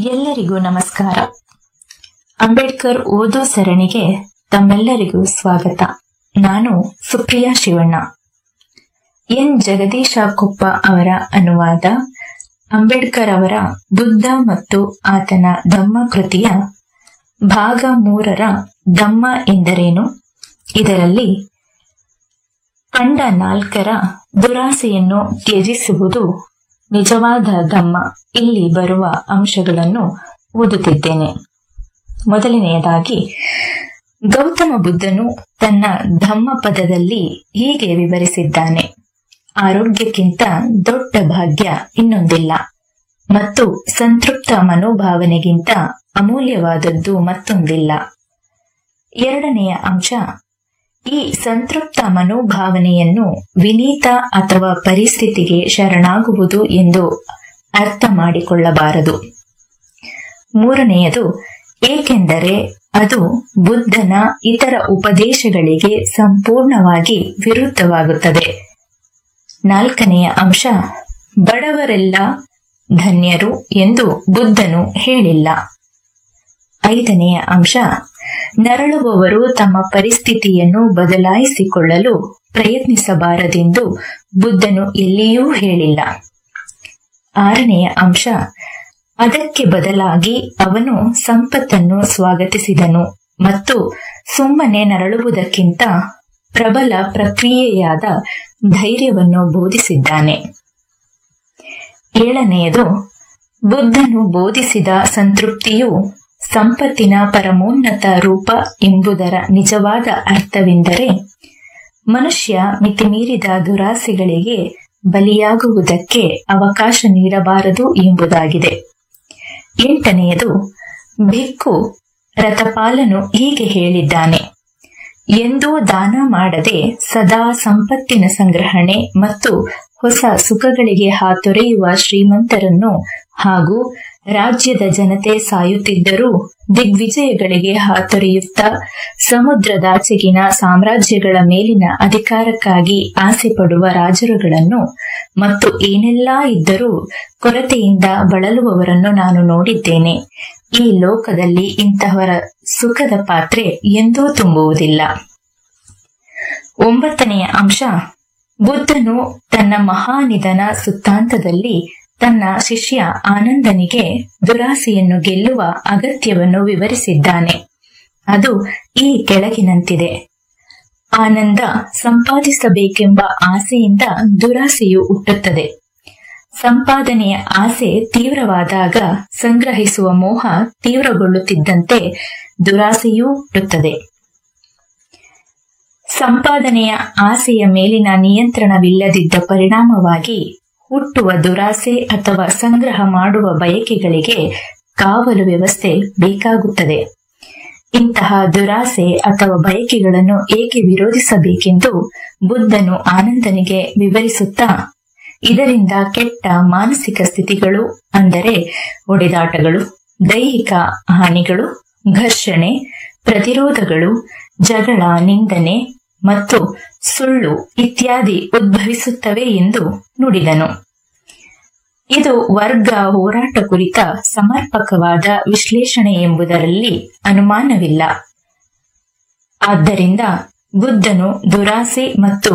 ಎಲ್ಲರಿಗೂ ನಮಸ್ಕಾರ ಅಂಬೇಡ್ಕರ್ ಓದೋ ಸರಣಿಗೆ ತಮ್ಮೆಲ್ಲರಿಗೂ ಸ್ವಾಗತ ನಾನು ಸುಪ್ರಿಯಾ ಶಿವಣ್ಣ ಎನ್ ಜಗದೀಶ ಕೊಪ್ಪ ಅವರ ಅನುವಾದ ಅಂಬೇಡ್ಕರ್ ಅವರ ಬುದ್ಧ ಮತ್ತು ಆತನ ಧಮ್ಮ ಕೃತಿಯ ಭಾಗ ಮೂರರ ಧಮ್ಮ ಎಂದರೇನು ಇದರಲ್ಲಿ ಕಂಡ ನಾಲ್ಕರ ದುರಾಸೆಯನ್ನು ತ್ಯಜಿಸುವುದು ನಿಜವಾದ ಧಮ್ಮ ಇಲ್ಲಿ ಬರುವ ಅಂಶಗಳನ್ನು ಓದುತ್ತಿದ್ದೇನೆ ಮೊದಲನೆಯದಾಗಿ ಗೌತಮ ಬುದ್ಧನು ತನ್ನ ಧಮ್ಮ ಪದದಲ್ಲಿ ಹೀಗೆ ವಿವರಿಸಿದ್ದಾನೆ ಆರೋಗ್ಯಕ್ಕಿಂತ ದೊಡ್ಡ ಭಾಗ್ಯ ಇನ್ನೊಂದಿಲ್ಲ ಮತ್ತು ಸಂತೃಪ್ತ ಮನೋಭಾವನೆಗಿಂತ ಅಮೂಲ್ಯವಾದದ್ದು ಮತ್ತೊಂದಿಲ್ಲ ಎರಡನೆಯ ಅಂಶ ಈ ಸಂತೃಪ್ತ ಮನೋಭಾವನೆಯನ್ನು ವಿನೀತ ಅಥವಾ ಪರಿಸ್ಥಿತಿಗೆ ಶರಣಾಗುವುದು ಎಂದು ಅರ್ಥ ಮಾಡಿಕೊಳ್ಳಬಾರದು ಮೂರನೆಯದು ಏಕೆಂದರೆ ಅದು ಬುದ್ಧನ ಇತರ ಉಪದೇಶಗಳಿಗೆ ಸಂಪೂರ್ಣವಾಗಿ ವಿರುದ್ಧವಾಗುತ್ತದೆ ನಾಲ್ಕನೆಯ ಅಂಶ ಬಡವರೆಲ್ಲ ಧನ್ಯರು ಎಂದು ಬುದ್ಧನು ಹೇಳಿಲ್ಲ ಐದನೆಯ ಅಂಶ ನರಳುವವರು ತಮ್ಮ ಪರಿಸ್ಥಿತಿಯನ್ನು ಬದಲಾಯಿಸಿಕೊಳ್ಳಲು ಪ್ರಯತ್ನಿಸಬಾರದೆಂದು ಬುದ್ಧನು ಎಲ್ಲಿಯೂ ಹೇಳಿಲ್ಲ ಆರನೆಯ ಅಂಶ ಅದಕ್ಕೆ ಬದಲಾಗಿ ಅವನು ಸಂಪತ್ತನ್ನು ಸ್ವಾಗತಿಸಿದನು ಮತ್ತು ಸುಮ್ಮನೆ ನರಳುವುದಕ್ಕಿಂತ ಪ್ರಬಲ ಪ್ರಕ್ರಿಯೆಯಾದ ಧೈರ್ಯವನ್ನು ಬೋಧಿಸಿದ್ದಾನೆ ಏಳನೆಯದು ಬುದ್ಧನು ಬೋಧಿಸಿದ ಸಂತೃಪ್ತಿಯು ಸಂಪತ್ತಿನ ಪರಮೋನ್ನತ ರೂಪ ಎಂಬುದರ ನಿಜವಾದ ಅರ್ಥವೆಂದರೆ ಮನುಷ್ಯ ಮಿತಿಮೀರಿದ ದುರಾಸೆಗಳಿಗೆ ಬಲಿಯಾಗುವುದಕ್ಕೆ ಅವಕಾಶ ನೀಡಬಾರದು ಎಂಬುದಾಗಿದೆ ಎಂಟನೆಯದು ಬೆಕ್ಕು ರಥಪಾಲನು ಹೀಗೆ ಹೇಳಿದ್ದಾನೆ ಎಂದೂ ದಾನ ಮಾಡದೆ ಸದಾ ಸಂಪತ್ತಿನ ಸಂಗ್ರಹಣೆ ಮತ್ತು ಹೊಸ ಸುಖಗಳಿಗೆ ಹಾತೊರೆಯುವ ಶ್ರೀಮಂತರನ್ನು ಹಾಗೂ ರಾಜ್ಯದ ಜನತೆ ಸಾಯುತ್ತಿದ್ದರೂ ದಿಗ್ವಿಜಯಗಳಿಗೆ ಹಾತೊರೆಯುತ್ತಾ ಸಮುದ್ರದಾಚೆಗಿನ ಸಾಮ್ರಾಜ್ಯಗಳ ಮೇಲಿನ ಅಧಿಕಾರಕ್ಕಾಗಿ ಆಸೆ ಪಡುವ ರಾಜರುಗಳನ್ನು ಮತ್ತು ಏನೆಲ್ಲಾ ಇದ್ದರೂ ಕೊರತೆಯಿಂದ ಬಳಲುವವರನ್ನು ನಾನು ನೋಡಿದ್ದೇನೆ ಈ ಲೋಕದಲ್ಲಿ ಇಂತಹವರ ಸುಖದ ಪಾತ್ರೆ ಎಂದೂ ತುಂಬುವುದಿಲ್ಲ ಒಂಬತ್ತನೆಯ ಅಂಶ ಬುದ್ಧನು ತನ್ನ ಮಹಾನಿಧನ ಸುತ್ತಾಂತದಲ್ಲಿ ತನ್ನ ಶಿಷ್ಯ ಆನಂದನಿಗೆ ದುರಾಸೆಯನ್ನು ಗೆಲ್ಲುವ ಅಗತ್ಯವನ್ನು ವಿವರಿಸಿದ್ದಾನೆ ಅದು ಈ ಕೆಳಗಿನಂತಿದೆ ಆನಂದ ಸಂಪಾದಿಸಬೇಕೆಂಬ ಆಸೆಯಿಂದ ದುರಾಸೆಯು ಹುಟ್ಟುತ್ತದೆ ಸಂಪಾದನೆಯ ಆಸೆ ತೀವ್ರವಾದಾಗ ಸಂಗ್ರಹಿಸುವ ಮೋಹ ತೀವ್ರಗೊಳ್ಳುತ್ತಿದ್ದಂತೆ ದುರಾಸೆಯೂ ಹುಟ್ಟುತ್ತದೆ ಸಂಪಾದನೆಯ ಆಸೆಯ ಮೇಲಿನ ನಿಯಂತ್ರಣವಿಲ್ಲದಿದ್ದ ಪರಿಣಾಮವಾಗಿ ಹುಟ್ಟುವ ದುರಾಸೆ ಅಥವಾ ಸಂಗ್ರಹ ಮಾಡುವ ಬಯಕೆಗಳಿಗೆ ಕಾವಲು ವ್ಯವಸ್ಥೆ ಬೇಕಾಗುತ್ತದೆ ಇಂತಹ ದುರಾಸೆ ಅಥವಾ ಬಯಕೆಗಳನ್ನು ಏಕೆ ವಿರೋಧಿಸಬೇಕೆಂದು ಬುದ್ಧನು ಆನಂದನಿಗೆ ವಿವರಿಸುತ್ತಾ ಇದರಿಂದ ಕೆಟ್ಟ ಮಾನಸಿಕ ಸ್ಥಿತಿಗಳು ಅಂದರೆ ಒಡೆದಾಟಗಳು ದೈಹಿಕ ಹಾನಿಗಳು ಘರ್ಷಣೆ ಪ್ರತಿರೋಧಗಳು ಜಗಳ ನಿಂದನೆ ಮತ್ತು ಸುಳ್ಳು ಇತ್ಯಾದಿ ಉದ್ಭವಿಸುತ್ತವೆ ಎಂದು ನುಡಿದನು ಇದು ವರ್ಗ ಹೋರಾಟ ಕುರಿತ ಸಮರ್ಪಕವಾದ ವಿಶ್ಲೇಷಣೆ ಎಂಬುದರಲ್ಲಿ ಅನುಮಾನವಿಲ್ಲ ಆದ್ದರಿಂದ ಬುದ್ಧನು ದುರಾಸೆ ಮತ್ತು